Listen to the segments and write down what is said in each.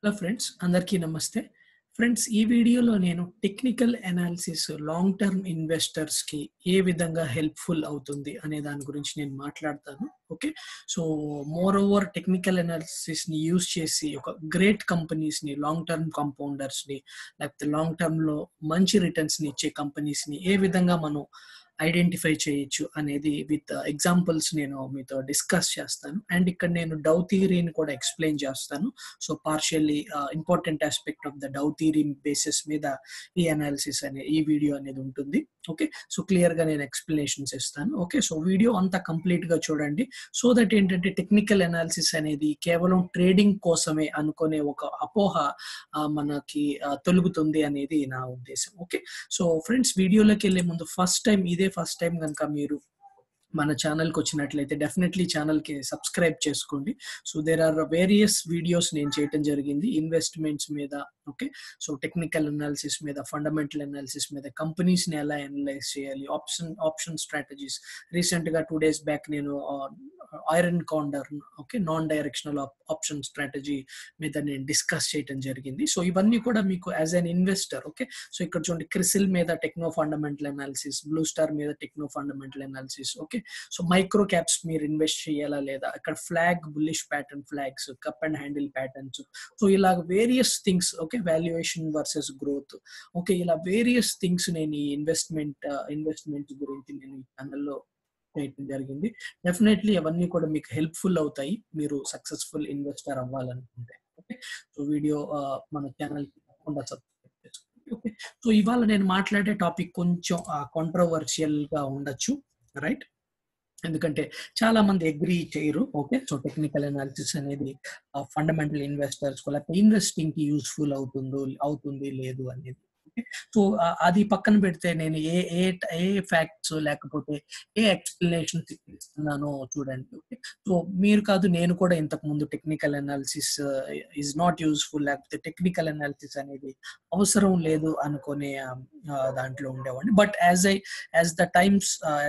hello friends అందరికీ నమస్తే friends ఈ వీడియోలో నేను technical analysis long term investors కి ఏ విధంగా హెల్ప్ఫుల్ అవుతుంది అనే దాని గురించి నేను మాట్లాడతాను okay so more over technical analysis ని యూజ్ చేసి ఒక గ్రేట్ కంపెనీస్ ని లాంగ్ టర్మ్ కాంపౌండర్స్ ని లేకపోతే లాంగ్ టర్మ్ లో మంచి రిటర్న్స్ ని ఇచ్చే కంపెనీస్ ని ఏ విధంగా మనం ఐడెంటిఫై చేయొచ్చు అనేది విత్ ఎగ్జాంపుల్స్ నేను మీతో డిస్కస్ చేస్తాను అండ్ ఇక్కడ నేను డౌ థియరీని కూడా ఎక్స్ప్లెయిన్ చేస్తాను so partially important aspect of the Dow theory basis మీద ఈ అనాలిసిస్ అనే ఈ వీడియో అనేది ఉంటుంది ఓకే సో క్లియర్ గా నేను ఎక్స్ప్లెనేషన్స్ ఇస్తాను ఓకే సో వీడియో అంతా కంప్లీట్ గా చూడండి సో దట్ ఏంటంటే టెక్నికల్ అనాలిసిస్ అనేది కేవలం ట్రేడింగ్ కోసమే అనుకునే ఒక అపోహ మనకి తొలుగుతుంది అనేది నా ఉద్దేశం ఓకే సో ఫ్రెండ్స్ వీడియోలోకి వెళ్ళే ముందు ఫస్ట్ టైం ఇదే ఫస్ట్ టైం కనుక మీరు మన ఛానల్కి వచ్చినట్లయితే డెఫినెట్లీ ఛానల్కి సబ్స్క్రైబ్ చేసుకోండి so there are various videos నేను చేయటం జరిగింది ఇన్వెస్ట్మెంట్స్ మీద ఓకే సో టెక్నికల్ అనాలిసిస్ మీద ఫండమెంటల్ అనాలిసిస్ మీద కంపెనీస్ని ఎలా అనలైజ్ చేయాలి ఆప్షన్ ఆప్షన్ స్ట్రాటజీస్ రీసెంట్గా టూ డేస్ బ్యాక్ నేను iron condor okay non directional option strategy మీద నేను డిస్కస్ చేయటం జరిగింది సో ఇవన్నీ కూడా మీకు as an investor okay so ఇక్కడ చూడండి క్రిసిల్ మీద techno fundamental analysis Blue Star మీద techno fundamental analysis okay so micro caps మీరు ఇన్వెస్ట్ చేయాలా లేదా అక్కడ flag bullish pattern flags cup and handle patterns so ఇలా various things okay valuation versus growth okay ఇలా వేరియస్ థింగ్స్ నేను ఈ investment investment గురించి నేను ఈ ఛానల్లో చేయడం జరిగింది డెఫినెట్లీ అవన్నీ కూడా మీకు హెల్ప్ఫుల్ అవుతాయి మీరు సక్సెస్ఫుల్ ఇన్వెస్టర్ అవ్వాలనుకుంటే ఓకే సో వీడియో మన ఛానల్కి తప్పకుండా సబ్స్క్రైబ్ చేసుకోండి ఓకే సో ఇవాళ నేను మాట్లాడే టాపిక్ కొంచెం కాంట్రవర్షియల్ గా ఉండొచ్చు రైట్ ఎందుకంటే చాలా మంది అగ్రి చేయరు ఓకే సో టెక్నికల్ అనాలిసిస్ అనేది ఫండమెంటల్ ఇన్వెస్టర్స్ లేకపోతే ఇన్వెస్టింగ్ కి యూస్ఫుల్ అవుతుందో అవుతుంది లేదు అనేది సో అది పక్కన పెడితే నేను ఏ ఏ ఏ ఫ్యాక్ట్స్ లేకపోతే ఏ ఎక్స్ప్లెనేషన్ ఇస్తున్నానో చూడండి ఓకే సో మీరు కాదు నేను కూడా ఇంతకు ముందు technical analysis is not useful లేకపోతే టెక్నికల్ అనాలిసిస్ అనేది అవసరం లేదు అనుకునే దాంట్లో ఉండేవాడిని but as I as the times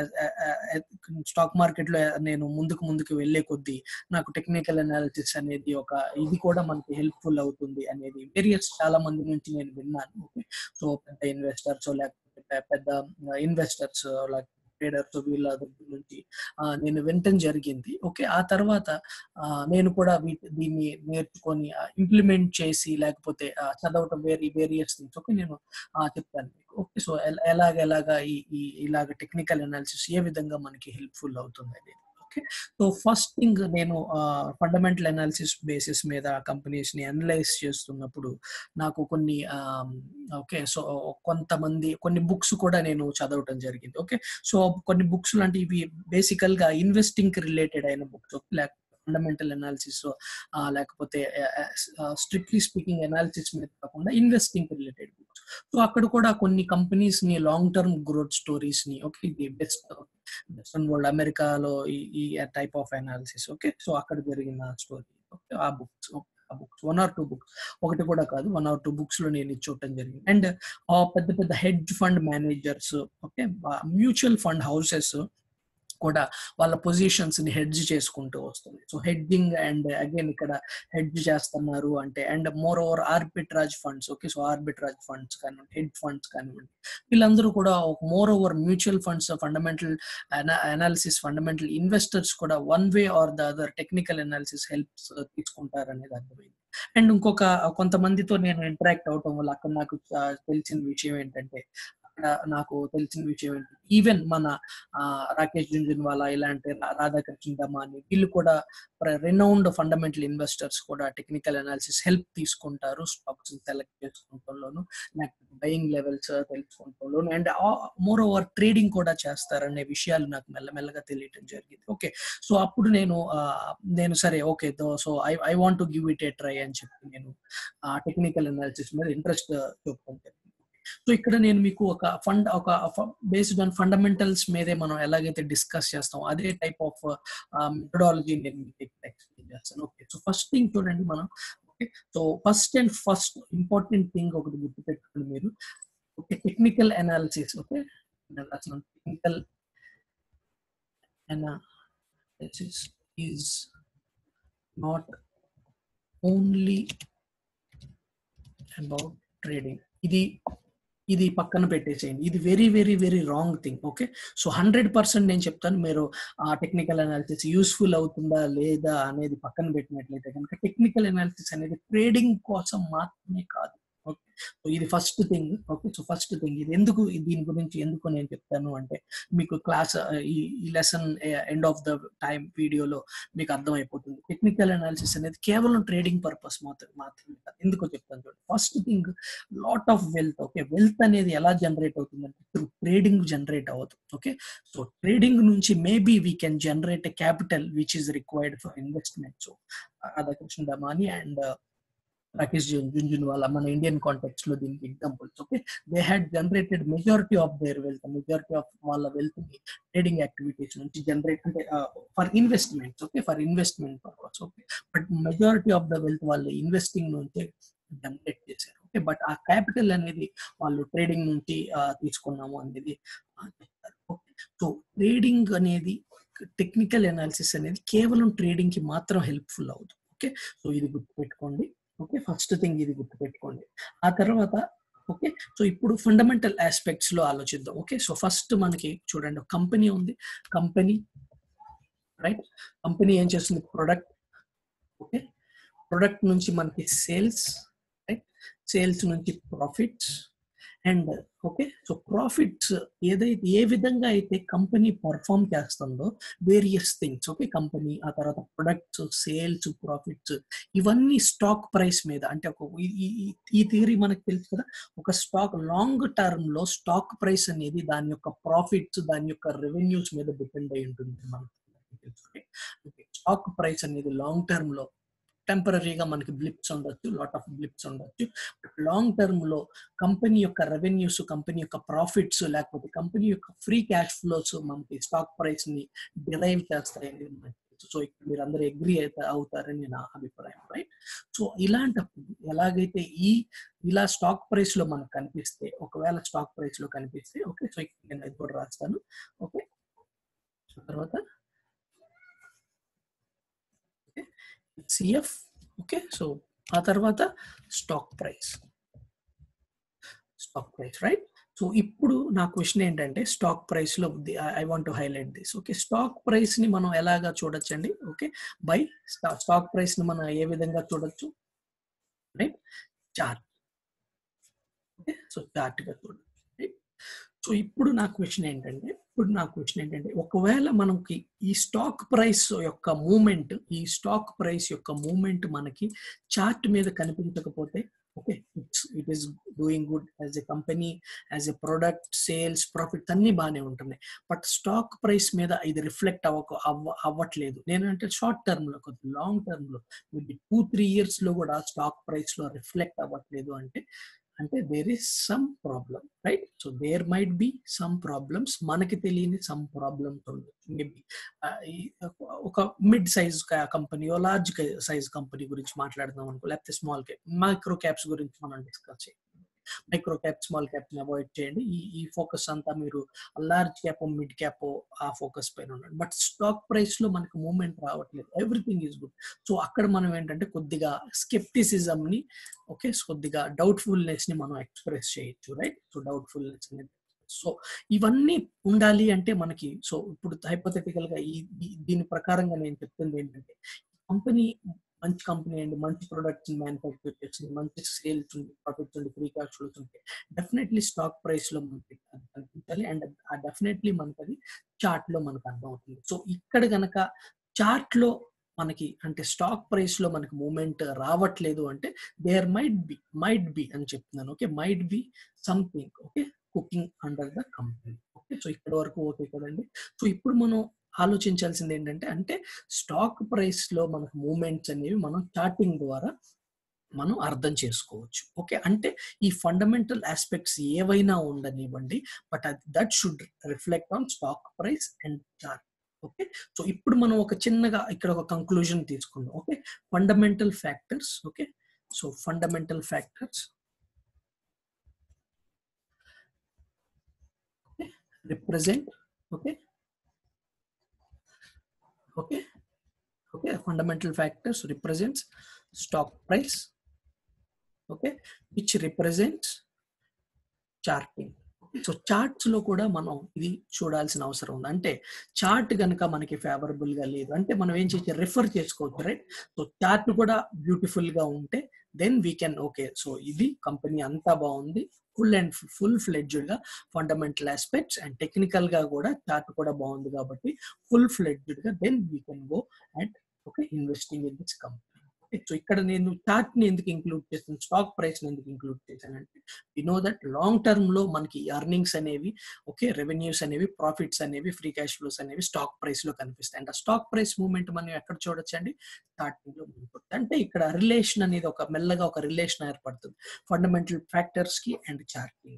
stock market లో నేను ముందుకు ముందుకు వెళ్లే కొద్దీ నాకు టెక్నికల్ అనాలిసిస్ అనేది ఒక ఇది కూడా మనకి హెల్ప్ఫుల్ అవుతుంది అనేది వేరియస్ చాలా మంది నుంచి నేను విన్నాను ఓకే సో పెద్ద ఇన్వెస్టర్స్ లేకపోతే పెద్ద ఇన్వెస్టర్స్ లేకపోతే ట్రేడర్స్ వీళ్ళ దగ్గర నుంచి నేను వినటం జరిగింది ఓకే ఆ తర్వాత నేను కూడా వీటి దీన్ని నేర్చుకొని ఇంప్లిమెంట్ చేసి లేకపోతే చదవటం వేరే వేరియస్ థింగ్స్ ఓకే నేను చెప్తాను మీకు ఓకే సో ఎలాగ ఎలాగా ఈ ఇలాగ టెక్నికల్ అనాలిసిస్ ఏ విధంగా మనకి హెల్ప్ఫుల్ అవుతుంది అనేది ఓకే సో ఫస్ట్ థింగ్ నేను ఫండమెంటల్ అనాలిసిస్ బేసిస్ మీద కంపెనీస్ ని అనలైజ్ చేస్తున్నప్పుడు నాకు కొన్ని ఓకే సో కొంతమంది కొన్ని బుక్స్ కూడా నేను చదవటం జరిగింది ఓకే సో కొన్ని బుక్స్ లాంటి ఇవి బేసికల్ గా ఇన్వెస్టింగ్ కి రిలేటెడ్ అయిన బుక్స్ లేకపోతే ఫండమెంటల్ అనాలిసిస్ లేకపోతే స్ట్రిక్ట్లీ స్పీకింగ్ అనాలిసిస్ మీద కాకుండా ఇన్వెస్టింగ్ రిలేటెడ్ బుక్స్ సో అక్కడ కూడా కొన్ని కంపెనీస్ ని లాంగ్ టర్మ్ గ్రోత్ స్టోరీస్ ని ఓకే ఇది బెస్ట్ వెస్టర్న్ వరల్డ్ అమెరికాలో ఈ type of analysis okay so అక్కడ జరిగిన స్టోరీ ఓకే ఆ బుక్స్ ఆ books one or two books ఒకటి కూడా కాదు వన్ ఆర్ టూ బుక్స్ లో నేను చూడటం జరిగింది అండ్ పెద్ద పెద్ద hedge fund managers okay mutual fund houses కూడా వాళ్ళ పొజిషన్స్ ని హెడ్జ్ చేసుకుంటూ వస్తుంది సో హెడ్జింగ్ అండ్ అగైన్ ఇక్కడ హెడ్జ్ చేస్తున్నారు అంటే and more over arbitrage funds okay so arbitrage funds కానివ్వండి హెడ్ ఫండ్స్ కానివ్వండి వీళ్ళందరూ కూడా more over mutual funds fundamental analysis fundamental investors కూడా one way or the other technical analysis helps తీసుకుంటారు అనేది అర్థమైంది అండ్ ఇంకొక కొంతమందితో నేను ఇంటరాక్ట్ అవటం వల్ల అక్కడ నాకు తెలిసిన విషయం ఏంటంటే అక్కడ నాకు తెలిసిన విషయం ఏంటంటే ఈవెన్ మన రాకేష్ జుంజున్వాలా ఇలాంటి రాధాకృష్ణ దమాని వీళ్ళు కూడా రినౌండ్ ఫండమెంటల్ ఇన్వెస్టర్స్ కూడా టెక్నికల్ అనాలిసిస్ హెల్ప్ తీసుకుంటారు స్టాక్స్ సెలెక్ట్ చేసుకుంటలోను లేకపోతే బయింగ్ లెవెల్స్ తెలుసుకుంటలోను అండ్ మోర్ ఓవర్ ట్రేడింగ్ కూడా చేస్తారనే విషయాలు నాకు మెల్లమెల్లగా తెలియటం జరిగింది ఓకే సో అప్పుడు నేను నేను సరే okay so I I want to give it a try అని చెప్పి నేను టెక్నికల్ అనాలిసిస్ మీద ఇంట్రెస్ట్ చూపుతాను సో ఇక్కడ నేను మీకు ఒక ఫండ్ ఒక బేస్డ్ ఆన్ ఫండమెంటల్స్ మీదే మనం ఎలాగైతే డిస్కస్ చేస్తాం అదే టైప్ ఆఫ్ మెథడాలజీ నేను మీకు ఎక్స్ప్లెయిన్ చేస్తాను ఓకే సో ఫస్ట్ థింగ్ చూడండి మనం okay so first and first important thing ఒకటి గుర్తుపెట్టుకోండి మీరు ఓకే టెక్నికల్ అనాలిసిస్ ఓకే అసలు technical analysis is not only about trading ఇది ఇది పక్కన పెట్టేసేయండి ఇది very very very wrong thing okay so hundred percent నేను చెప్తాను మీరు ఆ టెక్నికల్ అనాలిసిస్ యూస్ఫుల్ అవుతుందా లేదా అనేది పక్కన పెట్టినట్లయితే కనుక టెక్నికల్ అనాలిసిస్ అనేది ట్రేడింగ్ కోసం మాత్రమే కాదు ఓకే సో ఇది first thing okay so first thing ఇది ఎందుకు దీని గురించి ఎందుకు నేను చెప్తాను అంటే మీకు క్లాస్ ఈ lesson end of the time వీడియోలో మీకు అర్థమైపోతుంది టెక్నికల్ అనాలిసిస్ అనేది కేవలం ట్రేడింగ్ పర్పస్ మాత్రం మాత్రమే కాదు ఎందుకో చెప్తాను చూడండి first thing lot of wealth okay wealth అనేది ఎలా జనరేట్ అవుతుందంటే త్రూ ట్రేడింగ్ జనరేట్ అవ్వదు ఓకే సో ట్రేడింగ్ నుంచి maybe we can generate a capital which is required for investment so Radhakrishna Damani and Rakesh Jhunjhunwala మన ఇండియన్ కాంటెక్స్ లో దీనికి examples okay they had generated majority of their wealth majority of వాళ్ళ wealth ని trading activities నుంచి generate అంటే for investments okay for investment purpose okay but majority of the wealth వాళ్ళు investing నుంచే generate చేశారు okay but ఆ capital అనేది వాళ్ళు ట్రేడింగ్ నుంచి తీసుకున్నాము అనేది చెప్తారు ఓకే సో ట్రేడింగ్ అనేది టెక్నికల్ అనాలిసిస్ అనేది కేవలం ట్రేడింగ్ కి మాత్రం హెల్ప్ఫుల్ అవుతుంది ఓకే సో ఇది గుర్తుపెట్టుకోండి ఓకే ఫస్ట్ థింగ్ ఇది గుర్తుపెట్టుకోండి ఆ తర్వాత ఓకే సో ఇప్పుడు ఫండమెంటల్ ఆస్పెక్ట్స్ లో ఆలోచిద్దాం ఓకే సో ఫస్ట్ మనకి చూడండి కంపెనీ ఉంది కంపెనీ రైట్ కంపెనీ ఏం చేస్తుంది ప్రొడక్ట్ ఓకే ప్రొడక్ట్ నుంచి మనకి సేల్స్ రైట్ సేల్స్ నుంచి profits and okay so profits ఏదైతే ఏ విధంగా అయితే కంపెనీ పర్ఫామ్ చేస్తుందో వేరియస్ థింగ్స్ ఓకే కంపెనీ ఆ తర్వాత ప్రొడక్ట్స్ సేల్స్ ప్రాఫిట్స్ ఇవన్నీ స్టాక్ ప్రైస్ మీద అంటే ఒక ఈ థియరీ మనకు తెలుసు కదా ఒక స్టాక్ లాంగ్ టర్మ్ లో స్టాక్ ప్రైస్ అనేది దాని యొక్క ప్రాఫిట్స్ దాని యొక్క రెవెన్యూస్ మీద డిపెండ్ అయి ఉంటుంది మనకి స్టాక్ ప్రైస్ అనేది లాంగ్ టర్మ్ లో టెంపరీగా మనకి బ్లిప్స్ ఉండొచ్చు లాట్ ఆఫ్ బ్లిప్స్ ఉండొచ్చు బట్ లాంగ్ టర్మ్ లో కంపెనీ యొక్క రెవెన్యూస్ కంపెనీ యొక్క ప్రాఫిట్స్ లేకపోతే కంపెనీ యొక్క ఫ్రీ క్యాష్ ఫ్లోస్ మనకి స్టాక్ ప్రైస్ ని డిరైవ్ చేస్తాయని సో ఇక్కడ మీరు అందరూ అగ్రి అయితే అవుతారని నా అభిప్రాయం రైట్ సో ఇలాంటప్పుడు ఎలాగైతే ఈ ఇలా స్టాక్ ప్రైస్ లో మనకు కనిపిస్తే ఒకవేళ స్టాక్ ప్రైస్ లో కనిపిస్తే ఓకే సో ఇక్కడ నేను అది కూడా రాస్తాను ఓకే తర్వాత సిఎఫ్ ఓకే సో ఆ తర్వాత stock price stock price right so ఇప్పుడు నా క్వశ్చన్ ఏంటంటే స్టాక్ ప్రైస్ లో I want highlight this okay stock price ని మనం ఎలాగా చూడొచ్చండి ఓకే బై స్టాక్ ప్రైస్ ని మనం ఏ విధంగా చూడొచ్చు right chart okay so chart గా చూడొచ్చు రైట్ సో ఇప్పుడు నా క్వశ్చన్ ఏంటంటే ఇప్పుడు నా క్వశ్చన్ ఏంటంటే ఒకవేళ మనకి ఈ స్టాక్ ప్రైస్ యొక్క మూమెంట్ ఈ స్టాక్ ప్రైస్ యొక్క మూమెంట్ మనకి చార్ట్ మీద కనిపించకపోతే okay it's it is doing good as a company as a product sales profits అన్ని బాగానే ఉంటున్నాయి బట్ స్టాక్ ప్రైస్ మీద ఇది రిఫ్లెక్ట్ అవ్వక అవ్వ అవ్వట్లేదు నేనంటే షార్ట్ టర్మ్ లో కొద్ది లాంగ్ టర్మ్ లో మేబీ టూ త్రీ ఇయర్స్ లో కూడా స్టాక్ ప్రైస్ లో రిఫ్లెక్ట్ అవ్వట్లేదు అంటే అంటే there is some problem right so there might be some problems మనకి తెలియని సమ్ ప్రాబ్లమ్స్ ఉండొచ్చు మేబీ ఒక mid size company large size company గురించి మాట్లాడుతున్నాం అనుకో లేకపోతే స్మాల్ క్యాప్ మైక్రో క్యాప్స్ గురించి మనం డిస్కస్ చేయాలి మైక్రో క్యాప్ స్మాల్ క్యాప్ ని అవాయిడ్ చేయండి ఈ ఈ ఫోకస్ అంతా మీరు లార్జ్ క్యాప్ మిడ్ క్యాప్ ఆ ఫోకస్ పైన ఉండండి బట్ స్టాక్ ప్రైస్ లో మనకు మూవ్మెంట్ రావట్లేదు ఎవ్రీథింగ్ ఈజ్ గుడ్ సో అక్కడ మనం ఏంటంటే కొద్దిగా స్కెప్టిసిజం ని ఓకే కొద్దిగా డౌట్ఫుల్నెస్ ని మనం ఎక్స్ప్రెస్ చేయొచ్చు రైట్ సో డౌట్ఫుల్నెస్ అనేది సో ఇవన్నీ ఉండాలి అంటే మనకి సో ఇప్పుడు హైపోథెటికల్ గా ఈ దీని ప్రకారంగా నేను చెప్తుంది ఏంటంటే కంపెనీ మంచి కంపెనీ అండి మంచి ప్రొడక్ట్స్ మ్యానుఫ్యాక్చర్ చేస్తుంది మంచి సేల్స్ ఉంది ప్రాఫిట్స్ ఉంది ఫ్రీ క్యాష్ ఫ్లోస్ ఉంటాయి డెఫినెట్లీ స్టాక్ ప్రైస్ లో మనకి అది కనిపించాలి అండ్ ఆ డెఫినెట్లీ మనకి అది చార్ట్ లో మనకు అర్థమవుతుంది సో ఇక్కడ గనక చార్ట్ లో మనకి అంటే స్టాక్ ప్రైస్ లో మనకి మూమెంట్ రావట్లేదు అంటే there might be might be అని చెప్తున్నాను okay might be something okay cooking under the company okay so ఇక్కడ వరకు ఓకే కదండి సో ఇప్పుడు మనం ఆలోచించాల్సింది ఏంటంటే అంటే స్టాక్ ప్రైస్ లో మనకు మూమెంట్స్ అనేవి మనం చార్టింగ్ ద్వారా మనం అర్థం చేసుకోవచ్చు ఓకే అంటే ఈ ఫండమెంటల్ ఆస్పెక్ట్స్ ఏవైనా ఉండనివ్వండి బట్ అది that should reflect on stock price and chart okay so ఇప్పుడు మనం ఒక చిన్నగా ఇక్కడ ఒక కంక్లూజన్ తీసుకుందాం okay fundamental factors okay so fundamental factors represent okay okay okay fundamental factors represents stock price okay which represents charting so charts లో కూడా మనం ఇది చూడాల్సిన అవసరం ఉంది అంటే చార్ట్ కనుక మనకి ఫేవరబుల్ గా లేదు అంటే మనం ఏం చేసి రిఫర్ చేసుకోవచ్చు రైట్ సో చార్ట్ కూడా బ్యూటిఫుల్ గా ఉంటే then we can okay so ఇది కంపెనీ అంతా బాగుంది ఫుల్ అండ్ ఫుల్ ఫ్లెడ్జ్డ్ గా ఫండమెంటల్ ఆస్పెక్ట్స్ అండ్ టెక్నికల్ గా కూడా చార్ట్ కూడా బాగుంది కాబట్టి ఫుల్ ఫ్లెడ్జ్డ్ గా then we can go and okay investing in this company so ఇక్కడ నేను చార్ట్ ని ఎందుకు ఇంక్లూడ్ చేస్తాను స్టాక్ ప్రైస్ ని ఎందుకు ఇంక్లూడ్ చేశాను అంటే we know that long term లో మనకి అర్నింగ్స్ అనేవి ఓకే రెవెన్యూస్ అనేవి ప్రాఫిట్స్ అనేవి ఫ్రీ క్యాష్ ఫ్లోస్ అనేవి స్టాక్ ప్రైస్ లో కనిపిస్తాయి అండ్ ఆ స్టాక్ ప్రైస్ మూవ్మెంట్ మనం ఎక్కడ చూడొచ్చండి స్టార్టింగ్ లో అంటే ఇక్కడ రిలేషన్ అనేది ఒక మెల్లగా ఒక రిలేషన్ ఏర్పడుతుంది ఫండమెంటల్ ఫ్యాక్టర్స్ కి అండ్ చార్టింగ్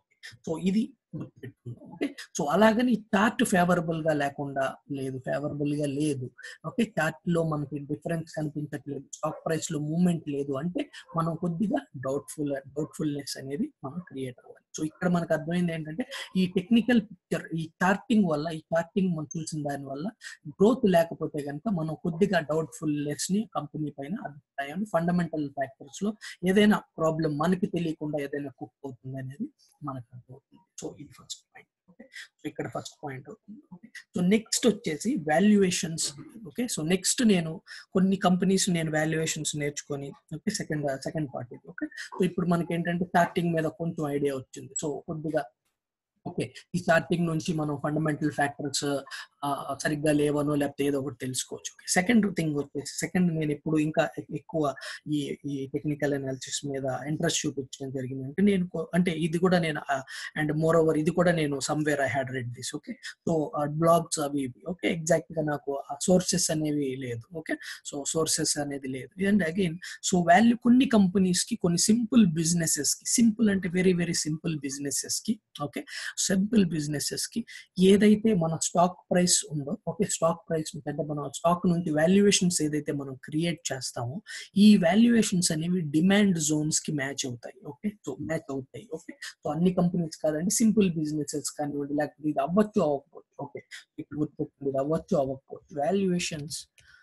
సో ఇది గుర్తుపెట్టుకుందాం ఓకే సో అలాగని చార్ట్ ఫేవరబుల్ గా లేకుండా లేదు ఫేవరబుల్ గా లేదు ఓకే చార్ట్ లో మనకి డిఫరెన్స్ కనిపించట్లేదు స్టాక్ ప్రైస్ లో మూవ్మెంట్ లేదు అంటే మనం కొద్దిగా డౌట్ఫుల్ డౌట్ఫుల్నెస్ అనేది మనం క్రియేట్ అవ్వాలి సో ఇక్కడ మనకు అర్థమైంది ఏంటంటే ఈ టెక్నికల్ పిక్చర్ ఈ చార్టింగ్ వల్ల ఈ చార్టింగ్ మనం చూసిన దాని వల్ల గ్రోత్ లేకపోతే కనుక మనం కొద్దిగా డౌట్ఫుల్నెస్ ని కంపెనీ పైన అభిప్రాయం ఫండమెంటల్ ఫ్యాక్టర్స్ లో ఏదైనా ప్రాబ్లం మనకి తెలియకుండా ఏదైనా కుక్ అవుతుంది అనేది మనకు అర్థమవుతుంది సో ఇది ఫస్ట్ పాయింట్ ఓకే సో ఇక్కడ ఫస్ట్ పాయింట్ అవుతుంది ఓకే సో నెక్స్ట్ వచ్చేసి వాల్యుయేషన్స్ ఓకే సో నెక్స్ట్ నేను కొన్ని కంపెనీస్ నేను వాల్యుయేషన్స్ నేర్చుకొని ఓకే సెకండ్ సెకండ్ పార్ట్ ఇది ఓకే సో ఇప్పుడు మనకి ఏంటంటే స్టార్టింగ్ మీద కొంచెం ఐడియా వచ్చింది సో కొద్దిగా ఓకే ఈ స్టార్టింగ్ నుంచి మనం ఫండమెంటల్ ఫ్యాక్టర్స్ సరిగ్గా లేవనో లేకపోతే ఏదో ఒకటి తెలుసుకోవచ్చు సెకండ్ థింగ్ వచ్చేసి సెకండ్ నేను ఎప్పుడు ఇంకా ఎక్కువ ఈ ఈ టెక్నికల్ అనాలిసిస్ మీద ఇంట్రెస్ట్ చూపించడం జరిగింది అంటే నేను అంటే ఇది కూడా నేను అండ్ మోర్ ఓవర్ ఇది కూడా నేను somewhere I had read this okay so blogs అవి ఇవి ఓకే ఎగ్జాక్ట్ గా నాకు సోర్సెస్ అనేవి లేదు ఓకే సో సోర్సెస్ అనేది లేదు అండ్ అగైన్ సో వాల్యూ కొన్ని కంపెనీస్ కి కొన్ని సింపుల్ బిజినెసెస్ కి సింపుల్ అంటే వెరీ వెరీ సింపుల్ బిజినెసెస్ కి ఓకే సింపుల్ బిజినెసెస్ కి ఏదైతే మన స్టాక్ ప్రైస్ ఉందో ఓకే స్టాక్ ప్రైస్ అంటే మన స్టాక్ నుంచి వాల్యుయేషన్స్ ఏదైతే మనం క్రియేట్ చేస్తామో ఈ వాల్యుయేషన్స్ అనేవి డిమాండ్ జోన్స్ కి మ్యాచ్ అవుతాయి ఓకే సో మ్యాచ్ అవుతాయి ఓకే సో అన్ని కంపెనీస్ కాదండి సింపుల్ బిజినెసెస్ కానివ్వండి లేకపోతే ఇది అవ్వచ్చు అవ్వకపోవచ్చు ఓకే ఇప్పుడు గుర్తుపెట్టుకుంది ఇది అవ్వచ్చు అవ్వకపోవచ్చు valuations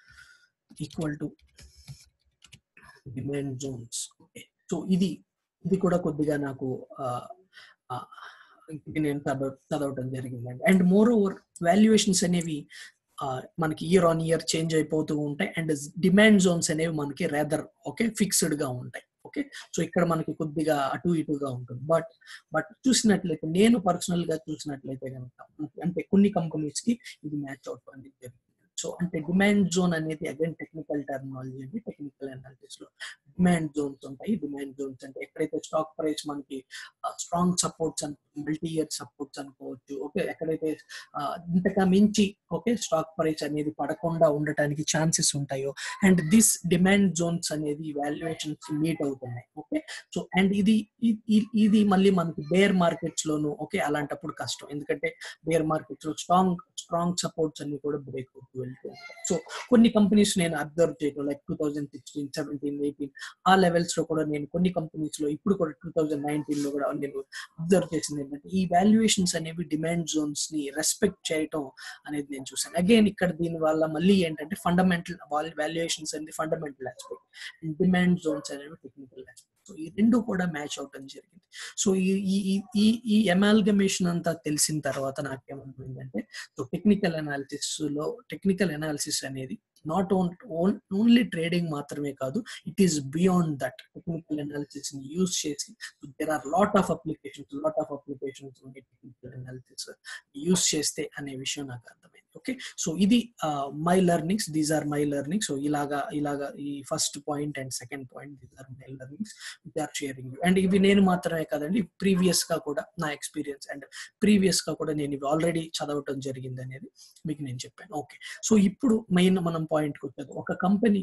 equal to demand zones okay so ఇది ఇది కూడా కొద్దిగా నాకు నేను చదవటం జరిగిందండి అండ్ మోర్ ఓవర్ వాల్యుయేషన్స్ అనేవి మనకి ఇయర్ ఆన్ ఇయర్ చేంజ్ అయిపోతూ ఉంటాయి అండ్ డిమాండ్ జోన్స్ అనేవి మనకి రేదర్ ఓకే ఫిక్స్డ్ గా ఉంటాయి ఓకే సో ఇక్కడ మనకి కొద్దిగా అటు ఇటుగా ఉంటుంది బట్ బట్ చూసినట్లయితే నేను పర్సనల్ గా చూసినట్లయితే కనుక అంటే కొన్ని కంపెనీస్ కి ఇది మ్యాచ్ అవుట్ అనేది జరిగింది సో అంటే డిమాండ్ జోన్ అనేది అగైన్ టెక్నికల్ టెర్మినాలజీ అండి టెక్నికల్ అనాలిసిస్ లో డిమాండ్ జోన్స్ ఉంటాయి డిమాండ్ జోన్స్ అంటే ఎక్కడైతే స్టాక్ ప్రైస్ మనకి స్ట్రాంగ్ సపోర్ట్స్ అను మల్టీ ఇయర్ సపోర్ట్స్ అనుకోవచ్చు ఓకే ఎక్కడైతే ఇంతగా మించి ఓకే స్టాక్ ప్రైస్ అనేది పడకుండా ఉండటానికి ఛాన్సెస్ ఉంటాయో అండ్ దిస్ డిమాండ్ జోన్స్ అనేది వాల్యుయేషన్స్ మీట్ అవుతున్నాయి ఓకే సో అండ్ ఇది ఇది మళ్ళీ మనకి బేర్ మార్కెట్స్ లోను ఓకే అలాంటప్పుడు కష్టం ఎందుకంటే బేర్ మార్కెట్స్ లో స్ట్రాంగ్ స్ట్రాంగ్ సపోర్ట్స్ అన్ని కూడా బ్రేక్ అవుతూ వెళ్తూ ఉంటాయి సో కొన్ని కంపెనీస్ నేను అబ్జర్వ్ చేయడం like two thousand sixteen seventeen eighteen ఆ లెవెల్స్ లో కూడా నేను కొన్ని కంపెనీస్ లో ఇప్పుడు కూడా టూ థౌజండ్ నైన్టీన్ లో కూడా నేను అబ్జర్వ్ చేసింది ఏంటంటే ఈ వాల్యుయేషన్స్ అనేవి డిమాండ్ జోన్స్ ని రెస్పెక్ట్ చేయటం అనేది నేను చూసాను అగైన్ ఇక్కడ దీని వల్ల మళ్ళీ ఏంటంటే ఫండమెంటల్ వాల్యుయేషన్స్ అనేది fundamental aspect and demand zones అనేవి టెక్నికల్ ఆస్పెక్ట్ సో ఈ రెండు కూడా మ్యాచ్ అవటం జరిగింది సో ఈ ఈ ఈ ఎమాల్గమేషన్ అంతా తెలిసిన తర్వాత నాకేమనుకుందంటే సో టెక్నికల్ అనాలిసిస్ లో టెక్నికల్ అనాలిసిస్ అనేది నాట్ ఓన్ ఓన్లీ ట్రేడింగ్ మాత్రమే కాదు it is beyond that technical analysis ని యూజ్ చేసి there are lot of applications lot of applications technical analysis use చేస్తే అనే విషయం నాకు అర్థమైంది ఓకే సో ఇది my learnings these are my learnings so ఇలాగా ఇలాగా ఈ first point and second point these are my learnings with are sharing and ఇవి నేను మాత్రమే కాదండి ప్రీవియస్ గా కూడా నా ఎక్స్పీరియన్స్ అండ్ ప్రీవియస్ గా కూడా నేను ఇవి ఆల్రెడీ చదవటం జరిగింది అనేది మీకు నేను చెప్పాను ఓకే సో ఇప్పుడు మెయిన్ మనం పాయింట్కి వచ్చేది ఒక కంపెనీ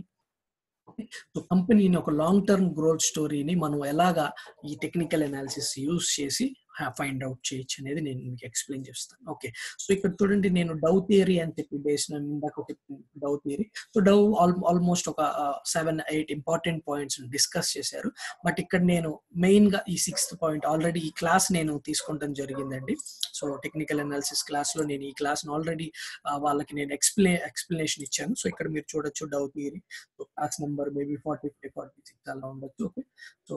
సో కంపెనీని ఒక లాంగ్ టర్మ్ గ్రోత్ స్టోరీని మనం ఎలాగా ఈ టెక్నికల్ అనాలిసిస్ యూస్ చేసి ఫైండ్ అవుట్ చేయొచ్చు అనేది నేను మీకు ఎక్స్ప్లెయిన్ చేస్తాను ఓకే సో ఇక్కడ చూడండి నేను డౌ థియరీ అని చెప్పి బేస్ ఇందాక ఒక Dow theory so Dow almost ఒక seven eight important points discuss చేశారు బట్ ఇక్కడ నేను మెయిన్ గా ఈ సిక్స్త్ పాయింట్ ఆల్రెడీ ఈ క్లాస్ నేను తీసుకుంటాం జరిగిందండి సో టెక్నికల్ అనాలిసిస్ క్లాస్ లో నేను ఈ క్లాస్ ఆల్రెడీ వాళ్ళకి నేను ఎక్స్ప్లెయిన్ ఎక్స్ప్లెనేషన్ ఇచ్చాను సో ఇక్కడ మీరు చూడొచ్చు Dow theory so class number maybe forty five forty six అలా ఉండొచ్చు okay so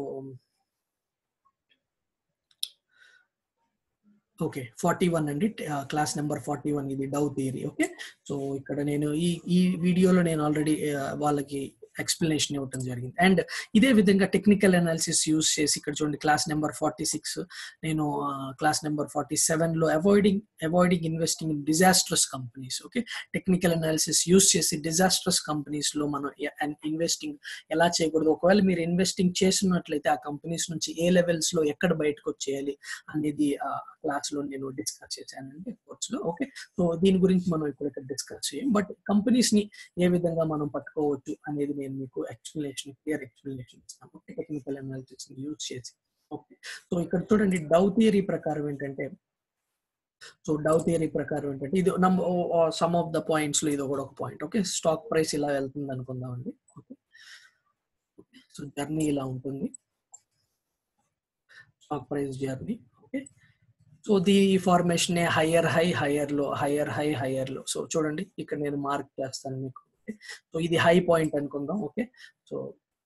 okay forty one అండి క్లాస్ నెంబర్ ఫార్టీ వన్ ఇది డౌ థియరీ ఓకే సో ఇక్కడ నేను ఈ ఈ వీడియోలో నేను ఆల్రెడీ వాళ్ళకి ఎక్స్ప్లెనేషన్ ఇవ్వటం జరిగింది అండ్ ఇదే విధంగా టెక్నికల్ అనాలిసిస్ యూస్ చేసి ఇక్కడ చూడండి క్లాస్ నెంబర్ ఫార్టీ సిక్స్ నేను క్లాస్ నెంబర్ ఫార్టీ సెవెన్ లో avoiding avoiding investing in disastrous companies okay technical analysis use చేసి డిజాస్ట్రస్ కంపెనీస్ లో మనం ఇన్వెస్టింగ్ ఎలా చేయకూడదు ఒకవేళ మీరు ఇన్వెస్టింగ్ చేసినట్లయితే ఆ కంపెనీస్ నుంచి ఏ లెవెల్స్ లో ఎక్కడ బయటకు వచ్చేయాలి అనేది ఆ క్లాస్ లో నేను డిస్కస్ చేశానండి కోర్స్ లో ఓకే సో దీని గురించి మనం ఇప్పుడు ఇక్కడ డిస్కస్ చేయం బట్ కంపెనీస్ ని ఏ విధంగా మనం పట్టుకోవచ్చు అనేది నేను మీకు ఎక్స్ప్లెనేషన్ క్లియర్ ఎక్స్ప్లెనేషన్ ఇస్తాను ఓకే టెక్నికల్ అనాలిసిస్ యూజ్ చేసి ఓకే సో ఇక్కడ చూడండి డౌ థియరీ ప్రకారం ఏంటంటే సో డౌ థియరీ ప్రకారం ఏంటంటే ఇది number some of the points లో ఇది కూడా ఒక పాయింట్ ఓకే స్టాక్ ప్రైస్ ఇలా వెళ్తుంది అనుకుందామండి ఓకే సో జర్నీ ఇలా ఉంటుంది stock price journey okay so the formation higher high higher low higher high higher low so చూడండి ఇక్కడ నేను మార్క్ చేస్తాను మీకు సో ఇది హై పాయింట్ అనుకుందాం ఓకే సో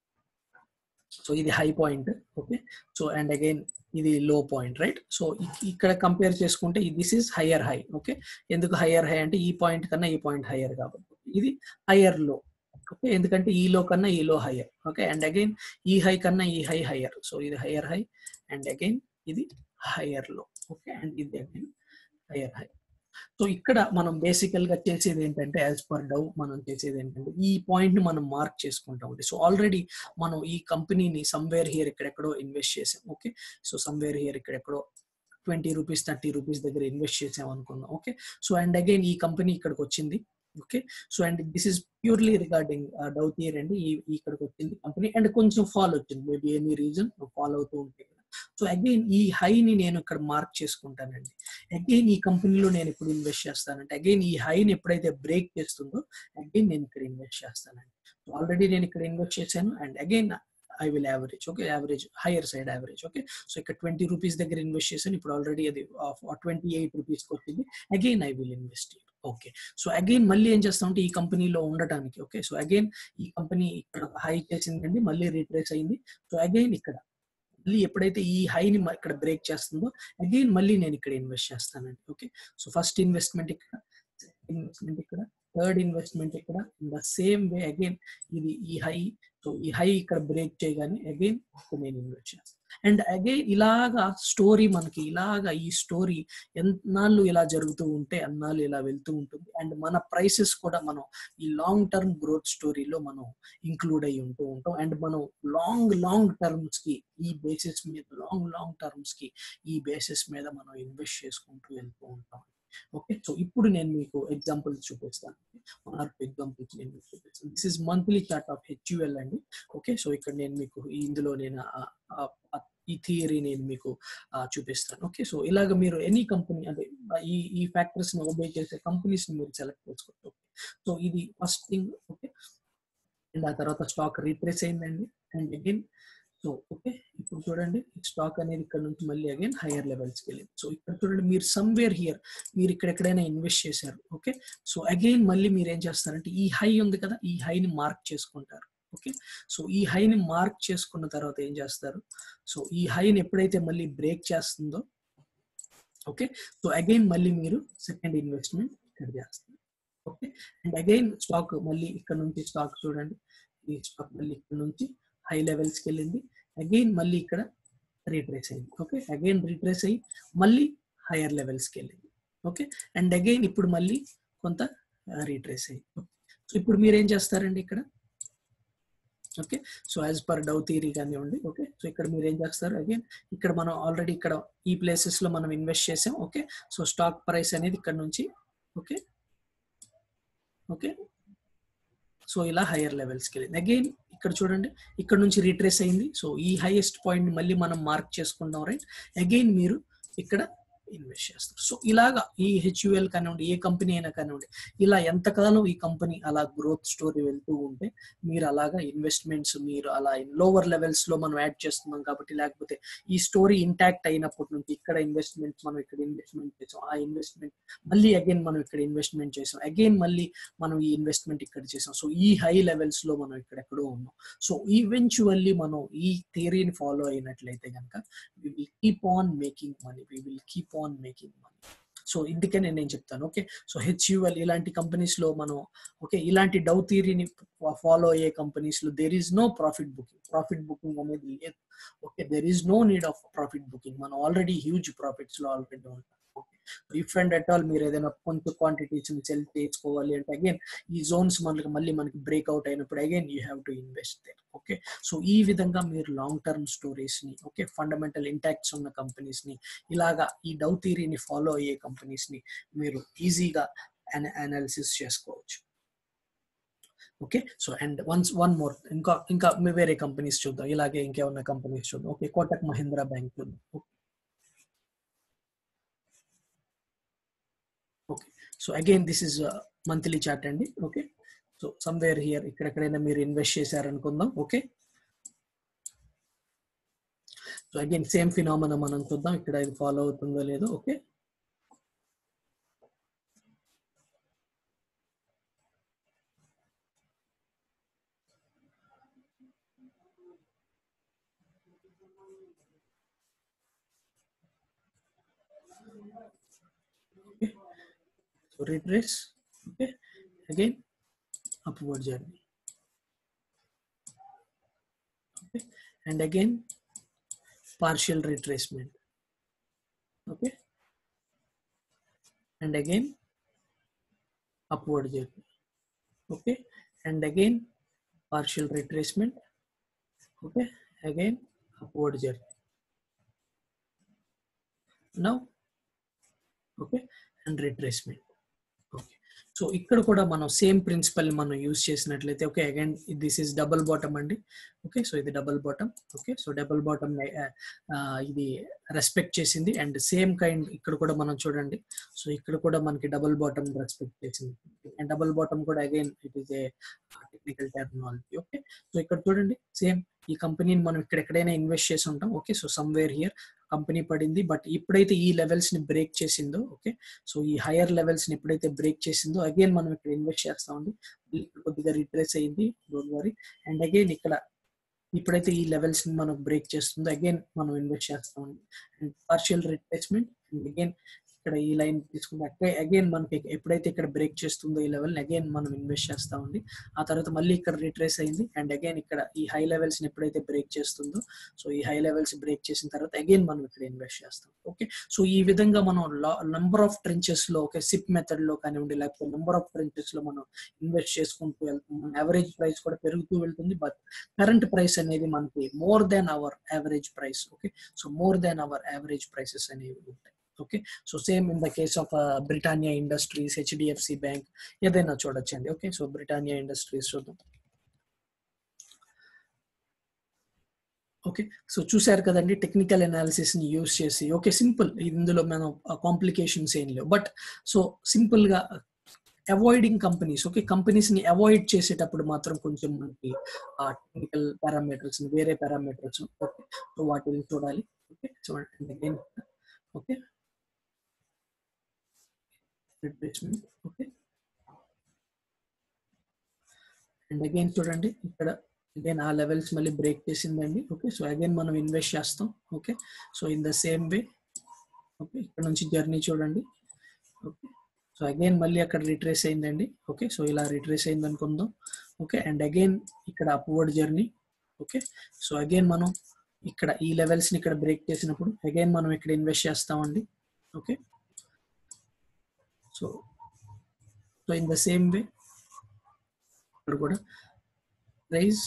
సో ఇది high point okay so and again ఇది లో పాయింట్ రైట్ సో ఇక్కడ కంపేర్ చేసుకుంటే this is higher high okay ఎందుకు హయ్యర్ హై అంటే ఈ పాయింట్ కన్నా ఈ పాయింట్ హయ్యర్ కాబట్టి ఇది హయ్యర్ లో ఓకే ఎందుకంటే ఈ లో కన్నా ఈ low higher okay and again ఈ హై కన్నా ఈ హై హయ్యర్ సో ఇది హయ్యర్ హై అండ్ అగైన్ ఇది హయ్యర్ లో ఓకే అండ్ ఇది అగైన్ హయ్యర్ హై సో ఇక్కడ మనం బేసికల్ గా చేసేది ఏంటంటే యాజ్ పర్ డౌ మనం చేసేది ఏంటంటే ఈ పాయింట్ ని మనం మార్క్ చేసుకుంటాం సో ఆల్రెడీ మనం ఈ కంపెనీని సమ్వేర్ హియర్ ఇక్కడెక్కడో ఇన్వెస్ట్ చేసాం ఓకే సో సమ్వేర్ హియర్ ఇక్కడెక్కడో ట్వంటీ రూపీస్ థర్టీ రూపీస్ దగ్గర ఇన్వెస్ట్ చేసాం అనుకుందాం ఓకే సో అండ్ అగైన్ ఈ కంపెనీ ఇక్కడికి వచ్చింది okay so and this is purely regarding Dow theory అండి ఈ ఇక్కడికి వచ్చింది కంపెనీ అండ్ కొంచెం ఫాల్ వచ్చింది మేబీ ఎనీ రీజన్ ఫాలో అవుతూ ఉంటే సో అగైన్ ఈ హైని నేను ఇక్కడ మార్క్ చేసుకుంటానండి అగైన్ ఈ కంపెనీలో నేను ఇప్పుడు ఇన్వెస్ట్ చేస్తానంటే అగైన్ ఈ హైని ఎప్పుడైతే బ్రేక్ చేస్తుందో అగైన్ నేను ఇక్కడ ఇన్వెస్ట్ చేస్తానండి సో ఆల్రెడీ నేను ఇక్కడ ఇన్వెస్ట్ చేశాను and again I will average okay average higher side average okay so ఇక్కడ ట్వంటీ రూపీస్ దగ్గర ఇన్వెస్ట్ చేశాను ఇప్పుడు ఆల్రెడీ అది ట్వంటీ ఎయిట్ రూపీస్కి వచ్చింది again I will invest okay so again మళ్ళీ ఏం చేస్తామంటే ఈ కంపెనీలో ఉండటానికి ఓకే సో అగైన్ ఈ కంపెనీ ఇక్కడ హై చేసిందండి మళ్ళీ రీట్రేస్ అయింది సో అగైన్ ఇక్కడ మళ్ళీ ఎప్పుడైతే ఈ హైని ఇక్కడ బ్రేక్ చేస్తుందో అగైన్ మళ్ళీ నేను ఇక్కడ ఇన్వెస్ట్ చేస్తానండి ఓకే సో ఫస్ట్ ఇన్వెస్ట్మెంట్ ఇక్కడ ఇన్వెస్ట్మెంట్ ఇక్కడ థర్డ్ ఇన్వెస్ట్మెంట్ ఇక్కడ in the same way again ఇది ఈ హై సో ఈ హై ఇక్కడ బ్రేక్ చేయగానే అగైన్ నేను ఇన్వెస్ట్ చేస్తాను అండ్ అగైన్ ఇలాగా స్టోరీ మనకి ఇలాగా ఈ స్టోరీ ఎన్నాళ్ళు ఇలా జరుగుతూ ఉంటే అన్నాళ్ళు ఇలా వెళ్తూ ఉంటుంది అండ్ మన ప్రైసెస్ కూడా మనం ఈ లాంగ్ టర్మ్ గ్రోత్ స్టోరీలో మనం ఇంక్లూడ్ అయ్యి ఉంటూ ఉంటాం అండ్ మనం లాంగ్ లాంగ్ టర్మ్స్ కి ఈ బేసిస్ మీద లాంగ్ లాంగ్ టర్మ్స్ కి ఈ బేసిస్ మీద మనం ఇన్వెస్ట్ చేసుకుంటూ వెళ్తూ ఉంటాం ఓకే సో ఇప్పుడు నేను మీకు ఎగ్జాంపుల్స్ చూపిస్తాను మార్క్ ఎగ్జాంపుల్స్ నేను మీకు చూపిస్తాను this is monthly chart of HUL అండి ఓకే సో ఇక్కడ నేను మీకు ఇందులో నేను ఈ థియరీ నేను మీకు చూపిస్తాను ఓకే సో ఇలాగ మీరు ఎనీ కంపెనీ అంటే ఈ ఈ ఫ్యాక్టర్స్ ని ఒబే చేసే కంపెనీస్ ని మీరు సెలెక్ట్ చేసుకోవచ్చు సో ఇది ఫస్ట్ థింగ్ ఓకే అండ్ ఆ తర్వాత స్టాక్ రీప్లేస్ అయిందండి అండ్ అగైన్ సో ఓకే ఇప్పుడు చూడండి స్టాక్ అనేది ఇక్కడ నుంచి మళ్ళీ అగైన్ హైయర్ లెవెల్స్కి వెళ్ళింది సో ఇక్కడ చూడండి మీరు సమ్వేర్ హియర్ మీరు ఇక్కడ ఎక్కడైనా ఇన్వెస్ట్ చేశారు ఓకే సో అగైన్ మళ్ళీ మీరు ఏం చేస్తారంటే ఈ హై ఉంది కదా ఈ హైని మార్క్ చేసుకుంటారు ఓకే సో ఈ హైని మార్క్ చేసుకున్న తర్వాత ఏం చేస్తారు సో ఈ హైని ఎప్పుడైతే మళ్ళీ బ్రేక్ చేస్తుందో ఓకే సో అగైన్ మళ్ళీ మీరు సెకండ్ ఇన్వెస్ట్మెంట్ ఇక్కడ చేస్తారు ఓకే అండ్ అగైన్ స్టాక్ మళ్ళీ ఇక్కడ నుంచి స్టాక్ చూడండి ఈ స్టాక్ మళ్ళీ ఇక్కడ నుంచి హై లెవెల్స్కి వెళ్ళింది అగైన్ మళ్ళీ ఇక్కడ రీట్రేస్ అయింది ఓకే అగైన్ రీట్రేస్ అయ్యి మళ్ళీ హైయర్ లెవెల్స్కి వెళ్ళింది ఓకే అండ్ అగైన్ ఇప్పుడు మళ్ళీ కొంత రీట్రేస్ అయ్యింది సో ఇప్పుడు మీరు ఏం చేస్తారండి ఇక్కడ okay so as per Dow theory కానివ్వండి ఓకే సో ఇక్కడ మీరు ఏం చేస్తారు అగైన్ ఇక్కడ మనం ఆల్రెడీ ఇక్కడ ఈ ప్లేసెస్ లో మనం ఇన్వెస్ట్ చేసాం ఓకే సో స్టాక్ ప్రైస్ అనేది ఇక్కడ నుంచి ఓకే ఓకే సో ఇలా హైయర్ లెవెల్స్కి వెళ్ళింది అగైన్ ఇక్కడ చూడండి ఇక్కడ నుంచి రీట్రేస్ అయింది సో ఈ హైయెస్ట్ పాయింట్ మళ్ళీ మనం మార్క్ చేసుకుంటాం రైట్ అగైన్ మీరు ఇక్కడ ఇన్వెస్ట్ చేస్తారు సో ఇలాగా ఈ హెచ్యుఎల్ కానివ్వండి ఏ కంపెనీ అయినా కానివ్వండి ఇలా ఎంతకాలం ఈ కంపెనీ అలా గ్రోత్ స్టోరీ వెళ్తూ ఉంటే మీరు అలాగా ఇన్వెస్ట్మెంట్స్ మీరు అలా లోవర్ లెవెల్స్ లో మనం యాడ్ చేస్తున్నాం కాబట్టి లేకపోతే ఈ స్టోరీ ఇంటాక్ట్ అయినప్పటి నుంచి ఇక్కడ ఇన్వెస్ట్మెంట్స్ మనం ఇక్కడ ఇన్వెస్ట్మెంట్ చేసాం ఆ ఇన్వెస్ట్మెంట్ మళ్ళీ అగైన్ మనం ఇక్కడ ఇన్వెస్ట్మెంట్ చేసాం అగైన్ మళ్ళీ మనం ఈ ఇన్వెస్ట్మెంట్ ఇక్కడ చేసాం సో ఈ హై లెవెల్స్ లో మనం ఇక్కడెక్కడో ఉన్నాం సో ఈవెన్చువల్లీ మనం ఈ థియరీని ఫాలో అయినట్లయితే కనుక we will keep on making money we will keep on making money so ఇందుకనే నేను చెప్తాను ఓకే సో హెచ్యుఎల్ ఇలాంటి కంపెనీస్ లో మనం ఓకే ఇలాంటి డౌ థియరీని ఫాలో అయ్యే కంపెనీస్ లో there is no profit booking profit booking అనేది లేదు okay there is no need of profit booking మనం ఆల్రెడీ హ్యూజ్ ప్రాఫిట్స్ లో ఆల్రెడీ ఉంటాం ఇఫ్ అండ్ అట్ ఆల్ మీరు ఏదైనా కొంత క్వాంటిటీస్ సెల్ చేసుకోవాలి అంటే అగైన్ ఈ జోన్స్ మనకి మళ్ళీ మనకి బ్రేక్అవుట్ అయినప్పుడు again you have to invest there okay so ఈ విధంగా మీరు లాంగ్ టర్మ్ స్టోరీస్ ని ఓకే ఫండమెంటల్ ఇంటాక్ట్స్ ఉన్న కంపెనీస్ ని ఇలాగా ఈ డౌ థీరీని ఫాలో అయ్యే కంపెనీస్ ని మీరు ఈజీగా అనాలిసిస్ చేసుకోవచ్చు okay so and once one more ఇంకా ఇంకా వేరే కంపెనీస్ చూద్దాం ఇలాగే ఇంకేమన్నా కంపెనీస్ చూద్దాం ఓకే కోటక్ మహీంద్రా బ్యాంక్ చూద్దాం okay so again this is monthly chart అండి ఓకే సో సమ్వేర్ హియర్ ఇక్కడెక్కడైనా మీరు ఇన్వెస్ట్ చేశారనుకుందాం okay so again same phenomena మనం చూద్దాం ఇక్కడ ఇది ఫాలో అవుతుందో లేదో okay okay so retrace okay again upward journey okay and again partial retracement okay and again upward journey okay and again partial retracement okay again upward journey now okay and retracement okay so ఇక్కడ కూడా మనం same principle మనం use చేసినట్లయితే okay again this is double bottom అండి okay so ఇది double bottom okay so double bottom ఇది respect చేసింది and same kind ఇక్కడ కూడా మనం చూడండి సో ఇక్కడ కూడా మనకి డబుల్ బాటమ్ రెస్పెక్ట్ చేసింది అండ్ డబుల్ బాటమ్ కూడా again it is a technical terminology okay so ఇక్కడ చూడండి సేమ్ ఈ కంపెనీని మనం ఇక్కడ ఎక్కడైనా ఇన్వెస్ట్ చేసి ఉంటాం okay so somewhere here company పడింది బట్ ఎప్పుడైతే ఈ లెవెల్స్ ని బ్రేక్ చేసిందో ఓకే సో ఈ హైయర్ లెవెల్స్ ని ఎప్పుడైతే బ్రేక్ చేసిందో అగైన్ మనం ఇక్కడ ఇన్వెస్ట్ చేస్తామండి కొద్దిగా రిట్రేస్ అయింది డోంట్ వరీ అండ్ అగైన్ ఇక్కడ ఇప్పుడైతే ఈ లెవెల్స్ ని మనం బ్రేక్ చేస్తుందో అగైన్ మనం ఇన్వెస్ట్ చేస్తామండి and partial retracement and again ఇక్కడ ఈ లైన్ తీసుకుంటే అక్కడ అగైన్ మనకి ఎప్పుడైతే ఇక్కడ బ్రేక్ చేస్తుందో ఈ లెవెల్ అగైన్ మనం ఇన్వెస్ట్ చేస్తామండి ఆ తర్వాత మళ్ళీ ఇక్కడ రిట్రేస్ అయింది అండ్ అగైన్ ఇక్కడ ఈ హై లెవెల్స్ ని ఎప్పుడైతే బ్రేక్ చేస్తుందో సో ఈ హై లెవెల్స్ బ్రేక్ చేసిన తర్వాత అగైన్ మనం ఇక్కడ ఇన్వెస్ట్ చేస్తాం ఓకే సో ఈ విధంగా మనం నంబర్ ఆఫ్ ట్రెంచెస్ లో ఓకే సిప్ మెథడ్ లో కానివ్వండి లేకపోతే నంబర్ ఆఫ్ ట్రెంచెస్ లో మనం ఇన్వెస్ట్ చేసుకుంటూ వెళ్తాం యావరేజ్ ప్రైస్ కూడా పెరుగుతూ వెళ్తుంది బట్ కరెంట్ ప్రైస్ అనేది మనకి more than our average price okay so more than our average prices అనేవి ఉంటాయి okay so same in the case of Britannia Industries HDFC bank ఏదైనా చూడొచ్చండి ఓకే సో బ్రిటానియా ఇండస్ట్రీస్ చూద్దాం ఓకే సో చూసారు కదండి technical analysis ని use చేసి okay simple ఇందులో మనం కాంప్లికేషన్స్ ఏం లేవు బట్ సో సింపుల్ గా అవాయిడింగ్ కంపెనీస్ ఓకే కంపెనీస్ ని అవాయిడ్ చేసేటప్పుడు మాత్రం కొంచెం మనకి టెక్నికల్ పారామీటర్స్ వేరే పారామీటర్స్ ఓకే సో వాటిని చూడాలి ఓకే చూడండి again okay replacement okay and again చూడండి ఇక్కడ అగైన్ ఆ లెవెల్స్ మళ్ళీ బ్రేక్ చేసిందండి ఓకే సో అగైన్ మనం ఇన్వెస్ట్ చేస్తాం okay so in the same way okay ఇక్కడ నుంచి జర్నీ చూడండి ఓకే సో అగైన్ మళ్ళీ అక్కడ రిట్రేస్ అయిందండి ఓకే సో ఇలా రిట్రేస్ అయింది అనుకుందాం ఓకే అండ్ అగైన్ ఇక్కడ upward journey okay so again మనం ఇక్కడ ఈ లెవెల్స్ని ఇక్కడ బ్రేక్ చేసినప్పుడు అగైన్ మనం ఇక్కడ ఇన్వెస్ట్ చేస్తామండి okay so so in the same way ఇక్కడ కూడా rise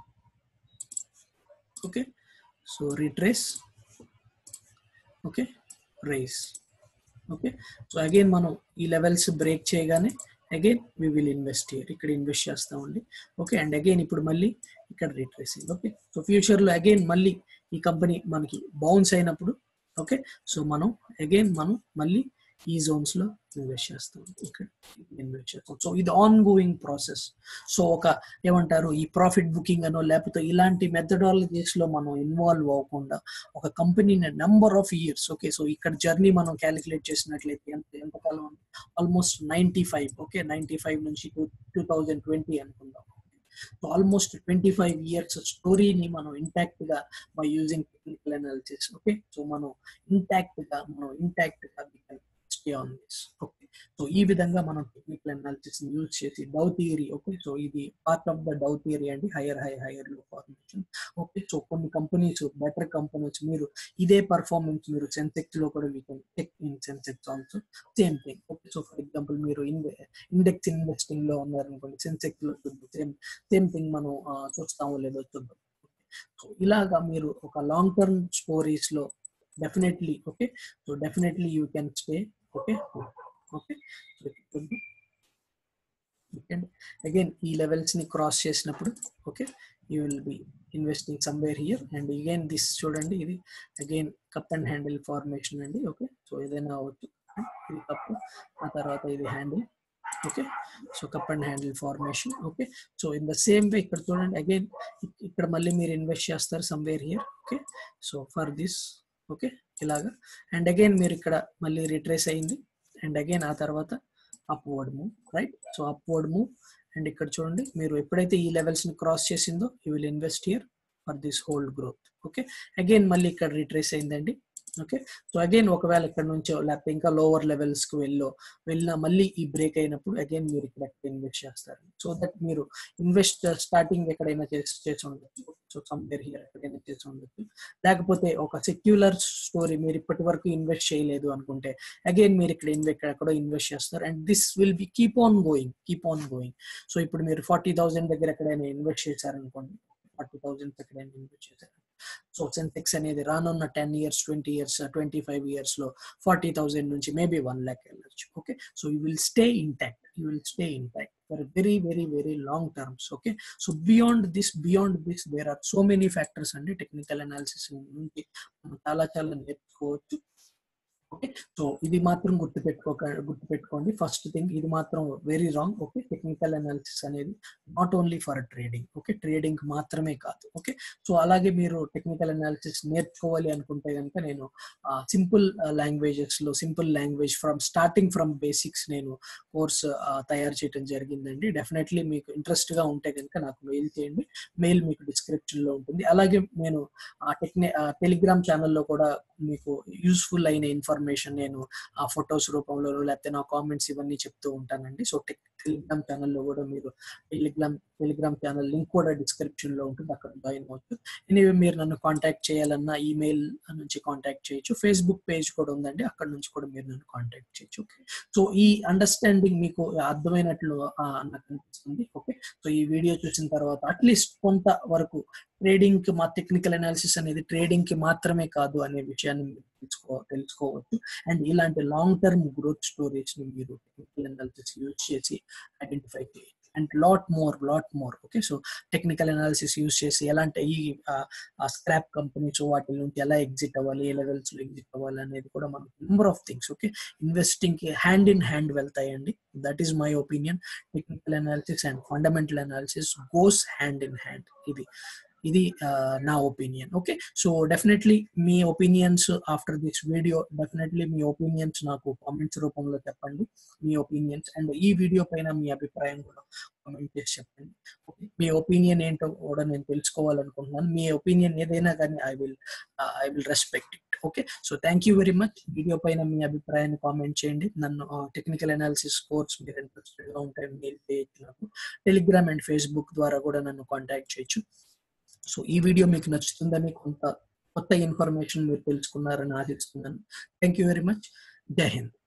okay so retrace okay rise okay so again మనం ఈ లెవెల్స్ బ్రేక్ చేయగానే again we will invest here ఇక్కడ ఇన్వెస్ట్ చేస్తామండి ఓకే అండ్ అగైన్ ఇప్పుడు మళ్ళీ ఇక్కడ రిట్రేస్ అయింది ఓకే సో ఫ్యూచర్లో అగైన్ మళ్ళీ ఈ కంపెనీ మనకి బౌన్స్ అయినప్పుడు ఓకే సో మనం అగైన్ మనం మళ్ళీ ఈ జోన్స్ లో ఇన్వెస్ట్ చేస్తాం ఇక్కడ ఇన్వెస్ట్ చేస్తాం సో ఇది ఆన్ గోయింగ్ ప్రాసెస్ సో ఒక ఏమంటారు ఈ ప్రాఫిట్ బుకింగ్ అనో లేకపోతే ఇలాంటి మెథడాలజీస్ లో మనం ఇన్వాల్వ్ అవ్వకుండా ఒక కంపెనీని number of years okay so ఇక్కడ జర్నీ మనం క్యాలిక్యులేట్ చేసినట్లయితే ఎంత ఎంతకాలం almost ninety five okay ninety five నుంచి టూ టూ థౌజండ్ ట్వంటీ అనుకుందాం so almost twenty five years స్టోరీని మనం ఇంటాక్ట్ గా by using technical analysis okay so మనం ఇంటాక్ట్ గా మనం ఇంటాక్ట్ గా stay on this okay so ఈ విధంగా మనం టెక్నికల్ అనాలిసిస్ యూజ్ చేసి డౌ థియరీ ఓకే సో ఇది part of the Dow theory అండి higher high higher low formation okay so కొన్ని కంపెనీస్ బెటర్ కంపెనీస్ మీరు ఇదే పర్ఫార్మెన్స్ మీరు సెన్సెక్స్ లో కూడా we can take in Sensex also same thing okay so for example మీరు index investing లో ఉన్నారనుకోండి సెన్సెక్స్ లో సేమ్ సేమ్ థింగ్ మనం చూస్తామో లేదో చూద్దాం సో ఇలాగా మీరు ఒక లాంగ్ టర్మ్ స్టోరీస్ లో definitely okay so definitely you can stay okay okay again ఈ లెవెల్స్ ని క్రాస్ చేసినప్పుడు okay you will be investing somewhere here and again this చూడండి ఇది again cup and handle formation అండి ఓకే సో ఏదైనా అవ్వచ్చు ఇది కప్ ఆ తర్వాత ఇది handle okay so cup and handle formation okay so in the same way ఇక్కడ చూడండి అగైన్ ఇక్కడ మళ్ళీ మీరు ఇన్వెస్ట్ చేస్తారు somewhere here okay so for this okay ఇలాగా అండ్ అగైన్ మీరు ఇక్కడ మళ్ళీ రిట్రేస్ అయింది అండ్ అగైన్ ఆ తర్వాత upward move right so upward move and ఇక్కడ చూడండి మీరు ఎప్పుడైతే ఈ లెవెల్స్ ని క్రాస్ చేసిందో you will invest here for this hold growth okay again మళ్ళీ ఇక్కడ రిట్రేస్ అయిందండి ఓకే సో అగైన్ ఒకవేళ ఇక్కడ నుంచి లేకపోతే ఇంకా లోవర్ లెవెల్స్ కి వెళ్ళో వెళ్ళినా మళ్ళీ ఈ బ్రేక్ అయినప్పుడు అగైన్ మీరు ఇక్కడ ఇన్వెస్ట్ చేస్తారు సో దట్ మీరు ఇన్వెస్ట్ స్టార్టింగ్ ఎక్కడైనా చేసి చేసి ఉండొచ్చు సో సమ్వేర్ హియర్ ఎక్కడైనా చేసి ఉండొచ్చు లేకపోతే ఒక సెక్యులర్ స్టోరీ మీరు ఇప్పటి వరకు ఇన్వెస్ట్ చేయలేదు అనుకుంటే అగైన్ మీరు ఇక్కడ ఇన్వెస్ట్ ఎక్కడో ఇన్వెస్ట్ చేస్తారు and this will be keep on going keep on going so ఇప్పుడు మీరు ఫార్టీ థౌసండ్ దగ్గర ఎక్కడైనా ఇన్వెస్ట్ చేశారనుకోండి ఫార్టీ థౌసండ్ ఎక్కడైనా ఇన్వెస్ట్ చేశారు సో సెన్సెక్స్ అనేది రానున్న ten years twenty years twenty five years లో ఫార్టీ థౌసండ్ నుంచి మేబీ వన్ ల్యాక్ వెళ్ళచ్చు okay so you will stay intact you will stay intact for very very very long terms okay so beyond this beyond this there are so many factors అండి technical analysis నుంచి మనం చాలా చాలా నేర్చుకోవచ్చు okay so ఇది మాత్రం గుర్తుపెట్టుకోక గుర్తుపెట్టుకోండి first thing ఇది మాత్రం very wrong okay technical analysis అనేది not only for trading okay trading మాత్రమే కాదు ఓకే సో అలాగే మీరు టెక్నికల్ అనాలిసిస్ నేర్చుకోవాలి అనుకుంటే కనుక నేను సింపుల్ లాంగ్వేజెస్ లో simple language from starting from basics నేను కోర్స్ తయారు చేయడం జరిగిందండి డెఫినెట్లీ మీకు ఇంట్రెస్ట్ గా ఉంటే కనుక నాకు మెయిల్ చేయండి మెయిల్ మీకు డిస్క్రిప్షన్ లో ఉంటుంది అలాగే నేను ఆ టెక్ని టెలిగ్రామ్ ఛానల్లో కూడా మీకు యూస్ఫుల్ అయిన ఇన్ఫర్మేషన్ నేను ఆ ఫొటోస్ రూపంలో లేకపోతే నా కామెంట్స్ ఇవన్నీ చెప్తూ ఉంటానండి సో టెలిగ్రామ్ ఛానల్లో కూడా మీరు టెలిగ్రామ్ టెలిగ్రామ్ ఛానల్ లింక్ కూడా డిస్క్రిప్షన్ లో ఉంటుంది అక్కడ జాయిన్ అవ్వచ్చు ఎనీవే మీరు నన్ను కాంటాక్ట్ చేయాలన్నా ఈమెయిల్ నుంచి కాంటాక్ట్ చేయొచ్చు ఫేస్బుక్ పేజ్ కూడా ఉందండి అక్కడ నుంచి కూడా మీరు నన్ను కాంటాక్ట్ చేయొచ్చు ఓకే సో ఈ అండర్స్టాండింగ్ మీకు అర్థమైనట్లు నాకు అనిపిస్తుంది ఓకే సో ఈ వీడియో చూసిన తర్వాత అట్లీస్ట్ కొంత వరకు ట్రేడింగ్ కి మా టెక్నికల్ అనాలిసిస్ అనేది ట్రేడింగ్ కి మాత్రమే కాదు అనే విషయాన్ని మీరు తెలుసుకో తెలుసుకోవచ్చు అండ్ ఇలాంటి లాంగ్ టర్మ్ గ్రోత్ స్టోరీస్ ని మీరు టెక్నికల్ అనాలిసిస్ యూజ్ చేసి ఐడెంటిఫై చేయొచ్చు and lot more lot more okay so technical analysis use చేసి ఎలాంటి ఈ స్క్రాప్ కంపెనీస్ వాటి నుంచి ఎలా ఎగ్జిట్ అవ్వాలి ఏ లెవెల్స్ లో ఎగ్జిట్ అవ్వాలి అనేది కూడా మనకు number of things okay investing కి హ్యాండ్ ఇన్ హ్యాండ్ వెళ్తాయండి that is my opinion technical analysis and fundamental analysis goes hand in hand ఇది ఇది నా ఒపీనియన్ ఓకే సో డెఫినెట్లీ మీ opinions after this video definitely మీ ఒపీనియన్స్ నాకు comments రూపంలో చెప్పండి మీ ఒపీనియన్స్ అండ్ ఈ వీడియో పైన మీ అభిప్రాయం కూడా కామెంట్ చేసి చెప్పండి ఓకే మీ ఒపీనియన్ ఏంటో కూడా నేను తెలుసుకోవాలనుకుంటున్నాను మీ ఒపీనియన్ ఏదైనా కానీ I will I will respect it okay so thank you very much video పైన మీ అభిప్రాయాన్ని కామెంట్ చేయండి నన్ను టెక్నికల్ అనాలిసిస్ కోర్స్ మీరు ఇంట్రెస్టెడ్ గా ఉంటే మెయిల్ చేయొచ్చు నాకు టెలిగ్రామ్ అండ్ ఫేస్బుక్ ద్వారా కూడా నన్ను కాంటాక్ట్ చేయొచ్చు సో ఈ వీడియో మీకు నచ్చుతుందని కొంత కొత్త ఇన్ఫర్మేషన్ మీరు తెలుసుకున్నారని ఆశిస్తున్నాను థ్యాంక్ యూ వెరీ మచ్ జై హింద్